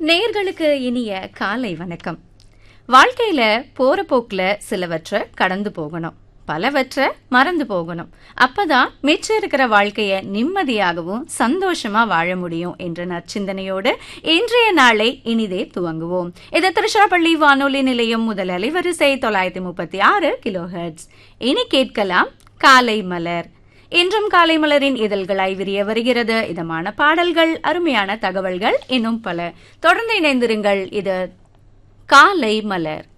நேயர்களுக்கு இனிய காலை வணக்கம் வாழ்க்கையில போற போக்குல சிலவற்றை கடந்து போகணும் பலவற்றை மறந்து போகணும் அப்பதான் மிச்சம் இருக்கிற வாழ்க்கைய நிம்மதியாகவும் சந்தோஷமா வாழ முடியும் என்ற நற்சிந்தனையோடு இன்றைய நாளை இனிதே துவங்குவோம் இது திருச்சிராப்பள்ளி வானொலி நிலையம் முதல் அலைவரிசை தொள்ளாயிரத்தி முப்பத்தி ஆறு கிலோ இனி கேட்கலாம் காலை மலர் இன்றும் காலை மலரின் இதழ்களாய் விரிய வருகிறது இதமான பாடல்கள் அருமையான தகவல்கள் இன்னும் பல தொடர்ந்து இணைந்திருங்கள் இது காலை மலர்